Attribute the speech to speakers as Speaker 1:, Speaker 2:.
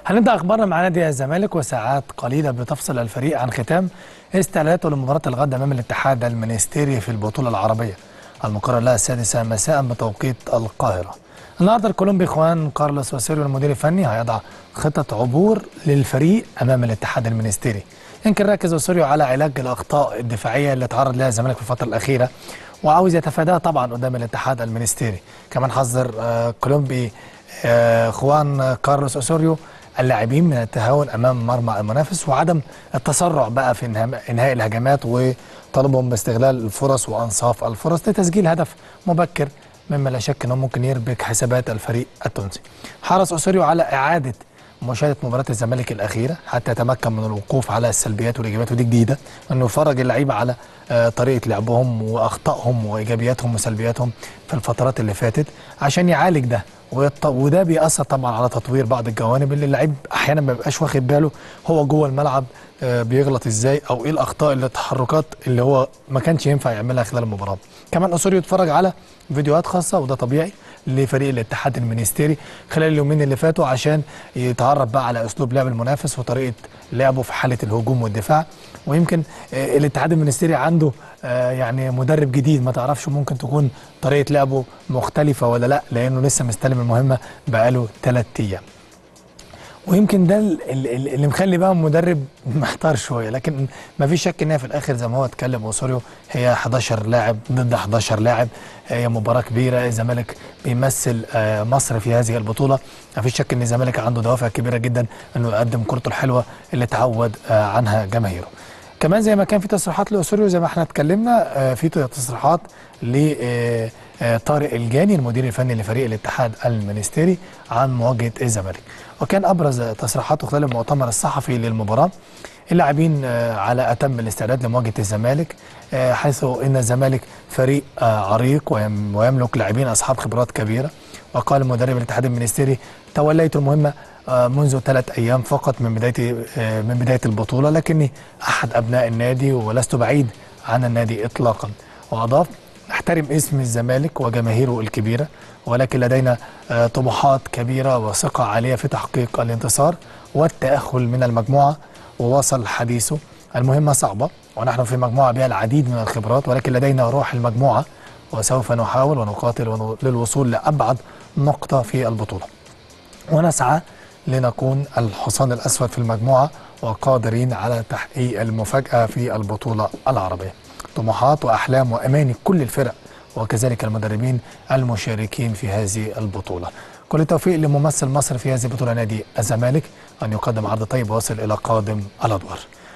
Speaker 1: هنبدا اخبارنا مع نادي الزمالك وساعات قليله بتفصل الفريق عن ختام استعداداته لمباراه الغد امام الاتحاد المنستيري في البطوله العربيه المقرر لها السادسه مساء بتوقيت القاهره. النهارده الكولومبي خوان كارلوس واسيريو المدير الفني هيضع خطه عبور للفريق امام الاتحاد المنستيري. يمكن ركز واسيريو على علاج الاخطاء الدفاعيه اللي تعرض لها الزمالك في الفتره الاخيره وعاوز يتفاداها طبعا قدام الاتحاد المنستيري. كمان حذر آه كولومبي آه خوان كارلوس اوسوريو اللاعبين من التهاون امام مرمى المنافس وعدم التسرع بقى في انهاء الهجمات وطلبهم باستغلال الفرص وانصاف الفرص لتسجيل هدف مبكر مما لا شك انه ممكن يربك حسابات الفريق التونسي. حرص اوسوريو على اعاده مشاهده مباراه الزمالك الاخيره حتى يتمكن من الوقوف على السلبيات والايجابيات ودي جديده انه يفرج اللعيبه على طريقه لعبهم واخطائهم وايجابياتهم وسلبياتهم في الفترات اللي فاتت عشان يعالج ده وده بيأثر طبعا على تطوير بعض الجوانب اللي اللعيب احيانا ما بيبقاش واخد باله هو جوه الملعب بيغلط ازاي او ايه الاخطاء اللي التحركات اللي هو ما كانش ينفع يعملها خلال المباراه كمان اسوريو يتفرج على فيديوهات خاصه وده طبيعي لفريق الاتحاد المنستيري خلال اليومين اللي فاتوا عشان يتعرف بقى على اسلوب لعب المنافس وطريقه لعبه في حاله الهجوم والدفاع ويمكن الاتحاد المنستيري عنده يعني مدرب جديد ما تعرفش ممكن تكون طريقه لعبه مختلفه ولا لا لانه لسه مستلم المهمه بقاله ثلاث ايام ويمكن ده اللي مخلي بقى مدرب محتار شويه لكن ما فيش شك ان هي في الاخر زي ما هو اتكلم اوسوريو هي 11 لاعب ضد 11 لاعب هي مباراه كبيره الزمالك بيمثل مصر في هذه البطوله ما فيش شك ان الزمالك عنده دوافع كبيره جدا انه يقدم كورته الحلوه اللي تعود عنها جماهيره كمان زي ما كان في تصريحات لاوسوريو زي ما احنا اتكلمنا في تصريحات ل طارق الجاني المدير الفني لفريق الاتحاد المنستيري عن مواجهه الزمالك وكان ابرز تصريحاته خلال المؤتمر الصحفي للمباراه اللاعبين على اتم الاستعداد لمواجهه الزمالك حيث ان الزمالك فريق عريق ويملك لاعبين اصحاب خبرات كبيره وقال مدرب الاتحاد المنستيري توليت المهمه منذ ثلاث ايام فقط من بدايه من بدايه البطوله لكني احد ابناء النادي ولست بعيد عن النادي اطلاقا واضاف نحترم اسم الزمالك وجماهيره الكبيره ولكن لدينا طموحات كبيره وثقه عاليه في تحقيق الانتصار والتاهل من المجموعه وواصل حديثه المهمه صعبه ونحن في مجموعه بها العديد من الخبرات ولكن لدينا روح المجموعه وسوف نحاول ونقاتل للوصول لابعد نقطه في البطوله ونسعى لنكون الحصان الأسود في المجموعة وقادرين على تحقيق المفاجأة في البطولة العربية طموحات وأحلام وأماني كل الفرق وكذلك المدربين المشاركين في هذه البطولة كل التوفيق لممثل مصر في هذه البطولة نادي الزمالك أن يقدم عرض طيب واصل إلى قادم الأدوار